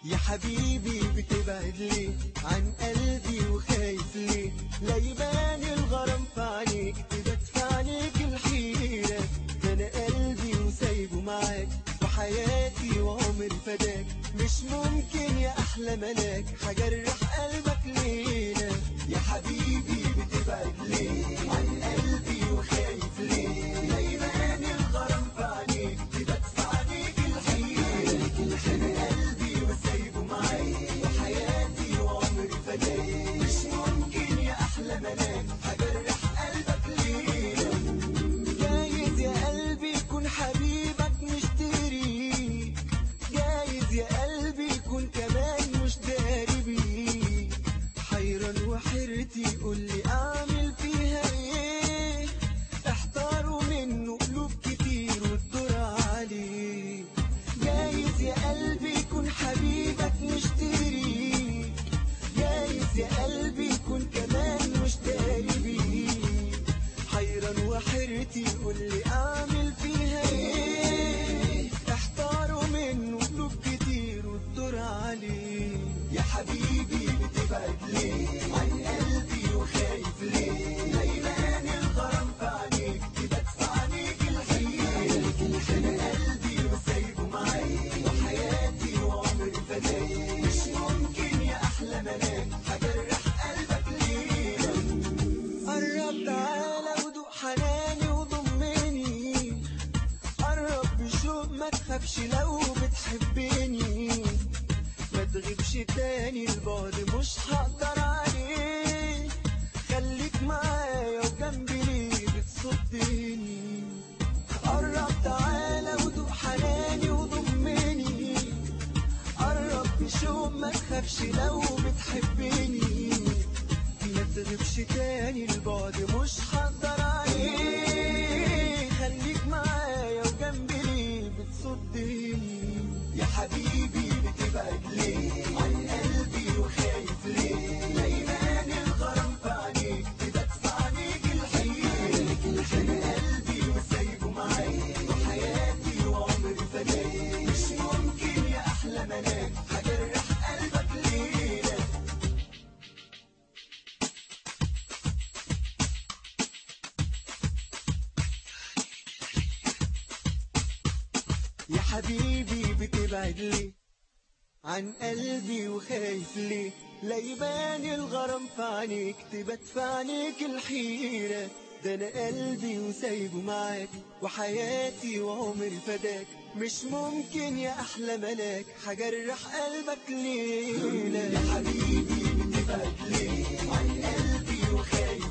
يا حبيبي بتبعد ليه عن قلبي وخايف ليه لا يبان الغرام في عينيك تبات في عينيك الحيرة ده انا قلبي وسايبه معاك وحياتي وعمري فداك مش ممكن يا احلى ملاك هجرح قلبك لينا يا حبيبي بتبعد ليه عن قلبي وخايف ليه لا يبان الغرام في عينيك تبات في عينيك الحيرة انا قلبي وسايبه معاك وحياتي وعمري فداك مش ممكن يا احلى ملاك هجرح قلبك لينا جايز يا قلبي يكون حبيبك مشتريك جايز يا قلبي يكون كمان مش داري بيك حيران وحيرتي قول لي اعمل فيها ايه احتاروا منه قلوب كتير والدور عليه جايز يا قلبي يكون حبيبك مشتريك جايز يا قلبي يكون كمان مش داري بيك حيران وحيرتي قول لي اعمل فيها ايه احتاروا منه قلوب كتير والدور عليه يا حبيبي بتبعد ليه عن قلبي وخايف ليه لا يبان الغرام في عينيك تبات في عينيك الحيرة انا قلبي وسايبه معاك وحياتي وعمري فداك مش ممكن يا احلى ملاك هجرح قلبك ليه قرب تعالى ودوق حناني وضمني قرب بشوق ما تخافش لو بتحبني ما تغيبش تاني البعد مش هقدر عليه خليك معايا وجنبي ليه بتصدني قرب تعالى ودوق حناني وضمني قرب بشوق ما تخافش لو بتحبني ما تغيبش تاني البعد مش هقدر عليه خليك معايا وجنبي ليه بتصدني يا حبيبي بتبعد ليه عن قلبي وخايف ليه لا يبان الغرام في عينيك تبات في عينيك الحيرة انا قلبي وسايبه معاك وحياتي وعمري فداك مش ممكن يا احلى ملاك هجرح قلبك ليلة يا حبيبي بتبعد ليه عن قلبي وخايف ليه لا يبان الغرام في عينيك تبات في عينيك الحيرة ده انا قلبي وسايبه معاك وحياتي وعمري فداك مش ممكن يا احلى ملاك هجرح قلبك ليلة يا حبيبي بتبعد ليه عن قلبي وخايف